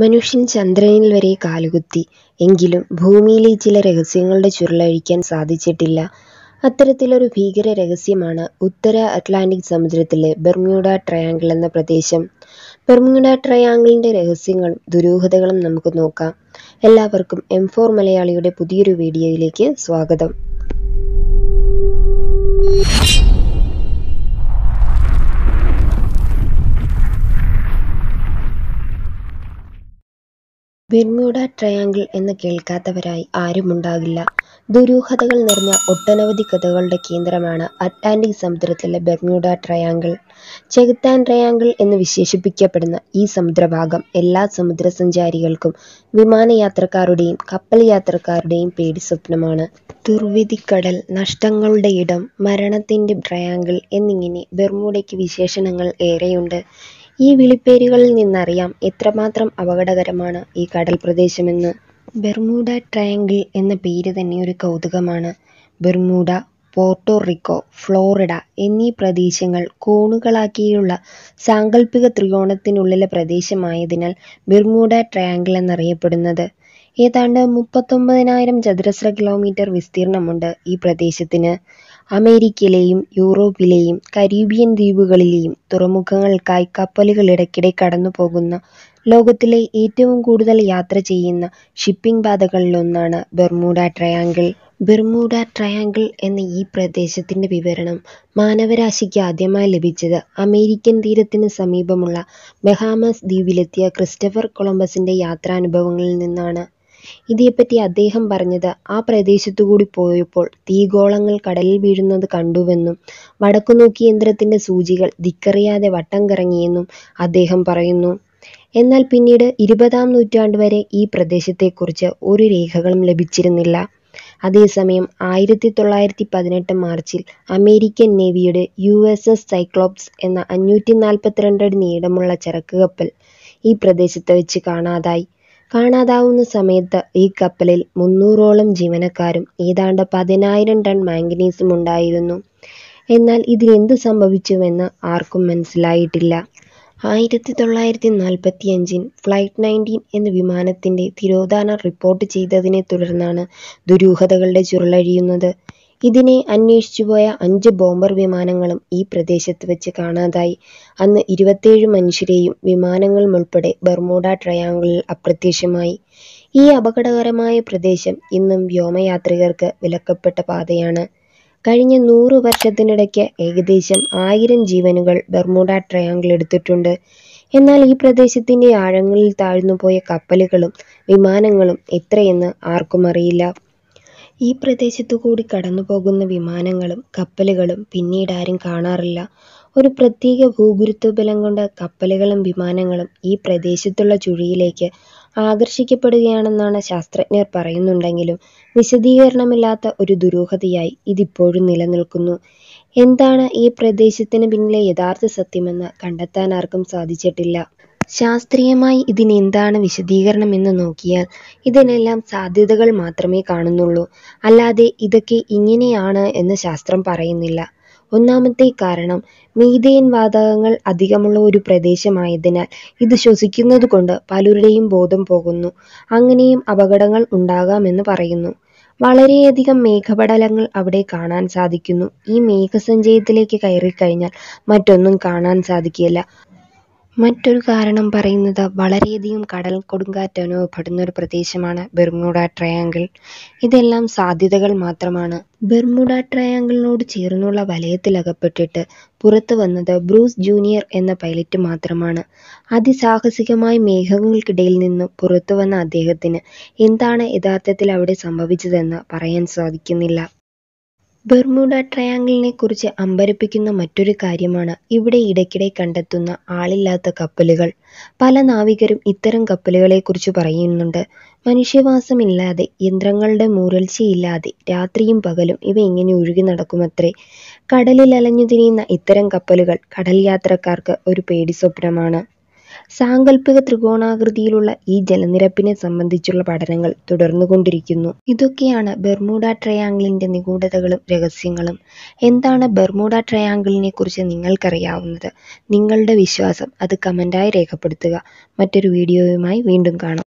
മനുഷ്യൻ ചന്ദ്രനിൽ വരെ കാലുകുത്തി. എങ്കിലും ഭൂമിയിലെ ചില രഹസ്യങ്ങളുടെ ചുരുളഴിക്കാൻ സാധിച്ചിട്ടില്ല. അത്തരത്തിലൊരു ഭീകരരഹസ്യമാണ് ഉത്തര അറ്റ്ലാന്റിക് സമുദ്രത്തിലെ ബെർമ്യൂഡ ട്രയാങ്കിൾ എന്ന പ്രദേശം. ബെർമ്യൂഡ ട്രയാങ്കിളിന്റെ രഹസ്യങ്ങളും ദുരൂഹതകളും നമുക്ക് നോക്കാം. എല്ലാവർക്കും എം ഫോർ മലയാളിയുടെ പുതിയൊരു വീഡിയോയിലേക്ക് സ്വാഗതം. ബെർമ്യൂഡ ട്രയാങ്കിൾ എന്ന് കേൾക്കാത്തവരായി ആരുമുണ്ടാകില്ല. ദുരൂഹതകൾ നിറഞ്ഞ ഒട്ടനവധി കഥകളുടെ കേന്ദ്രമാണ് അറ്റ്ലാന്റിക് സമുദ്രത്തിലെ ബെർമ്യൂഡ ട്രയാങ്കിൾ. ചെകുത്താൻ ട്രയാങ്കിൾ എന്ന് വിശേഷിപ്പിക്കപ്പെടുന്ന ഈ സമുദ്രഭാഗം എല്ലാ സമുദ്രസഞ്ചാരികൾക്കും വിമാനയാത്രക്കാരുടെയും കപ്പൽ യാത്രക്കാരുടെയും പേടിസ്വപ്നമാണ്. ദുർവിധിക്കടൽ, നഷ്ടങ്ങളുടെ ഇടം, മരണത്തിന്റെ ട്രയാങ്കിൾ എന്നിങ്ങനെ ബെർമ്യൂഡയ്ക്ക് വിശേഷണങ്ങൾ ഏറെയുണ്ട്. ഈ വിളിപ്പേരുകളിൽ നിന്നറിയാം എത്രമാത്രം അപകടകരമാണ് ഈ കടൽപ്രദേശമെന്ന്. ബെർമ്യൂഡ ട്രയാങ്കിൾ എന്ന പേര് തന്നെ ഒരു കൗതുകമാണ്. ബെർമ്യൂഡ, പോർട്ടോ-റിക്കോ, ഫ്ലോറിഡ എന്നീ പ്രദേശങ്ങൾ കോണുകളാക്കിയുള്ള സാങ്കല്പിക ത്രികോണത്തിനുള്ളിലെ പ്രദേശമായതിനാൽ ബെർമ്യൂഡ ട്രയാങ്കിൾ എന്നറിയപ്പെടുന്നത്. ഏതാണ്ട് മുപ്പത്തൊമ്പതിനായിരം ചതുരശ്ര കിലോമീറ്റർ വിസ്തീർണ്ണമുണ്ട് ഈ പ്രദേശത്തിന്. അമേരിക്കയിലെയും യൂറോപ്പിലെയും കരീബിയൻ ദ്വീപുകളിലെയും തുറമുഖങ്ങൾക്കായി കപ്പലുകൾ ഇടയ്ക്കിടെ കടന്നുപോകുന്ന ലോകത്തിലെ ഏറ്റവും കൂടുതൽ യാത്ര ചെയ്യുന്ന ഷിപ്പിംഗ് പാതകളിലൊന്നാണ് ബെർമ്യൂഡ ട്രയാങ്കിൾ. ബെർമ്യൂഡ ട്രയാങ്കിൾ എന്ന ഈ പ്രദേശത്തിന്റെ വിവരണം മാനവരാശിക്ക് ആദ്യമായി ലഭിച്ചത് അമേരിക്കൻ തീരത്തിന് സമീപമുള്ള ബഹാമാസ് ദ്വീപിലെത്തിയ ക്രിസ്റ്റഫർ കൊളംബസിന്റെ യാത്രാനുഭവങ്ങളിൽ നിന്നാണ്. ഇതേപ്പറ്റി അദ്ദേഹം പറഞ്ഞത് ആ പ്രദേശത്തുകൂടി പോയപ്പോൾ തീഗോളങ്ങൾ കടലിൽ വീഴുന്നത് കണ്ടുവെന്നും വടക്കുനോക്കി യന്ത്രത്തിന്റെ സൂചികൾ ദിക്കറിയാതെ വട്ടം കറങ്ങിയെന്നും അദ്ദേഹം പറയുന്നു. എന്നാൽ പിന്നീട് ഇരുപതാം നൂറ്റാണ്ട് വരെ ഈ പ്രദേശത്തെക്കുറിച്ച് ഒരു രേഖകളും ലഭിച്ചിരുന്നില്ല. അതേസമയം ആയിരത്തി തൊള്ളായിരത്തി പതിനെട്ട് മാർച്ചിൽ അമേരിക്കൻ നേവിയുടെ യു. എസ്. എസ്. സൈക്ലോപ്സ് എന്ന അഞ്ഞൂറ്റിനാല്പത്തിരണ്ടടി നീളമുള്ള ചരക്കുകപ്പൽ ഈ പ്രദേശത്ത് വച്ച് കാണാതായി. കാണാതാവുന്ന സമയത്ത് ഈ കപ്പലിൽ മുന്നൂറോളം ജീവനക്കാരും ഏതാണ്ട് പതിനായിരം ടൺ മാംഗനീസും ഉണ്ടായിരുന്നു. എന്നാൽ ഇതിനെന്ത് സംഭവിച്ചുവെന്ന് ആർക്കും മനസ്സിലായിട്ടില്ല. ആയിരത്തി തൊള്ളായിരത്തി നാൽപ്പത്തിയഞ്ചിൽ ഫ്ലൈറ്റ് നയൻറ്റീൻ എന്ന വിമാനത്തിന്റെ തിരോധാനം റിപ്പോർട്ട് ചെയ്തതിനെ തുടർന്നാണ് ദുരൂഹതകളുടെ ചുരുളഴിയുന്നത്. ഇതിനെ അന്വേഷിച്ചുപോയ അഞ്ച് ബോംബർ വിമാനങ്ങളും ഈ പ്രദേശത്ത് വച്ച് കാണാതായി. അന്ന് ഇരുപത്തേഴ് മനുഷ്യരെയും വിമാനങ്ങളുമുൾപ്പെടെ ബെർമ്യൂഡ ട്രയാങ്കിളിൽ അപ്രത്യക്ഷമായി. ഈ അപകടകരമായ പ്രദേശം ഇന്നും വ്യോമയാത്രികർക്ക് വിലക്കപ്പെട്ട പാതയാണ്. കഴിഞ്ഞ നൂറ് വർഷത്തിനിടയ്ക്ക് ഏകദേശം ആയിരം ജീവനുകൾ ബെർമ്യൂഡ ട്രയാങ്കിൾ എടുത്തിട്ടുണ്ട്. എന്നാൽ ഈ പ്രദേശത്തിന്റെ ആഴങ്ങളിൽ താഴ്ന്നുപോയ കപ്പലുകളും വിമാനങ്ങളും എത്രയെന്ന് ആർക്കുമറിയില്ല. ഈ പ്രദേശത്തുകൂടി കടന്നുപോകുന്ന വിമാനങ്ങളും കപ്പലുകളും പിന്നീടാരും കാണാറില്ല. ഒരു പ്രത്യേക ഭൂഗുരുത്വബലം കൊണ്ട് കപ്പലുകളും വിമാനങ്ങളും ഈ പ്രദേശത്തുള്ള ചുഴിയിലേക്ക് ആകർഷിക്കപ്പെടുകയാണെന്നാണ് ശാസ്ത്രജ്ഞർ പറയുന്നുണ്ടെങ്കിലും വിശദീകരണമില്ലാത്ത ഒരു ദുരൂഹതയായി ഇതിപ്പോഴും നിലനിൽക്കുന്നു. എന്താണ് ഈ പ്രദേശത്തിന് പിന്നിലെ യഥാർത്ഥ സത്യമെന്ന് കണ്ടെത്താനാർക്കും സാധിച്ചിട്ടില്ല. ശാസ്ത്രീയമായി ഇതിനെന്താണ് വിശദീകരണം എന്ന് നോക്കിയാൽ ഇതിനെല്ലാം സാധ്യതകൾ മാത്രമേ കാണുന്നുള്ളൂ. അല്ലാതെ ഇതൊക്കെ ഇങ്ങനെയാണ് എന്ന് ശാസ്ത്രം പറയുന്നില്ല. ഒന്നാമത്തെ കാരണം മീഥേൻ വാതകങ്ങൾ അധികമുള്ള ഒരു പ്രദേശമായതിനാൽ ഇത് ശ്വസിക്കുന്നതുകൊണ്ട് പലരുടെയും ബോധം പോകുന്നു. അങ്ങനെയും അപകടങ്ങൾ ഉണ്ടാകാമെന്ന് പറയുന്നു. വളരെയധികം മേഘപടലങ്ങൾ അവിടെ കാണാൻ സാധിക്കുന്നു. ഈ മേഘസഞ്ചയത്തിലേക്ക് കയറിക്കഴിഞ്ഞാൽ മറ്റൊന്നും കാണാൻ സാധിക്കില്ല. മറ്റൊരു കാരണം പറയുന്നത് വളരെയധികം കടൽ കൊടുങ്കാറ്റ് അനുഭവപ്പെടുന്ന ഒരു പ്രദേശമാണ് ബെർമ്യൂഡ ട്രയാങ്കിൾ. ഇതെല്ലാം സാധ്യതകൾ മാത്രമാണ്. ബെർമ്യൂഡ ട്രയാങ്കിളിനോട് ചേർന്നുള്ള വലയത്തിലകപ്പെട്ടിട്ട് പുറത്ത് വന്നത് ബ്രൂസ് ജൂനിയർ എന്ന പൈലറ്റ് മാത്രമാണ്. അതിസാഹസികമായി മേഘങ്ങൾക്കിടയിൽ നിന്ന് പുറത്തുവന്ന അദ്ദേഹത്തിന് എന്താണ് യഥാർത്ഥത്തിൽ അവിടെ സംഭവിച്ചതെന്ന് പറയാൻ സാധിക്കുന്നില്ല. ബെർമ്യൂഡ ട്രയാങ്കിളിനെക്കുറിച്ച് അമ്പരപ്പിക്കുന്ന മറ്റൊരു കാര്യമാണ് ഇവിടെ ഇടയ്ക്കിടെ കണ്ടെത്തുന്ന ആളില്ലാത്ത കപ്പലുകൾ. പല നാവികരും ഇത്തരം കപ്പലുകളെക്കുറിച്ച് പറയുന്നുണ്ട്. മനുഷ്യവാസമില്ലാതെ യന്ത്രങ്ങളുടെ മൂരൽച്ചയില്ലാതെ രാത്രിയും പകലും ഇവ ഇങ്ങനെ ഒഴുകിനടക്കുമത്രേ. കടലിൽ അലഞ്ഞുതിരിയുന്ന ഇത്തരം കപ്പലുകൾ കടൽയാത്രക്കാർക്ക് ഒരു പേടിസ്വപ്നമാണ്. സാങ്കല്പിക ത്രികോണാകൃതിയിലുള്ള ഈ ജലനിരപ്പിനെ സംബന്ധിച്ചുള്ള പഠനങ്ങൾ തുടർന്നുകൊണ്ടിരിക്കുന്നു. ഇതൊക്കെയാണ് ബെർമുഡ ട്രയാങ്കിളിന്റെ നിഗൂഢതകളും രഹസ്യങ്ങളും. എന്താണ് ബെർമുഡ ട്രയാങ്കിളിനെക്കുറിച്ച് നിങ്ങൾക്കറിയാവുന്നത്? നിങ്ങളുടെ വിശ്വാസം അത് കമന്റായി രേഖപ്പെടുത്തുക. മറ്റൊരു വീഡിയോയുമായി വീണ്ടും കാണാം.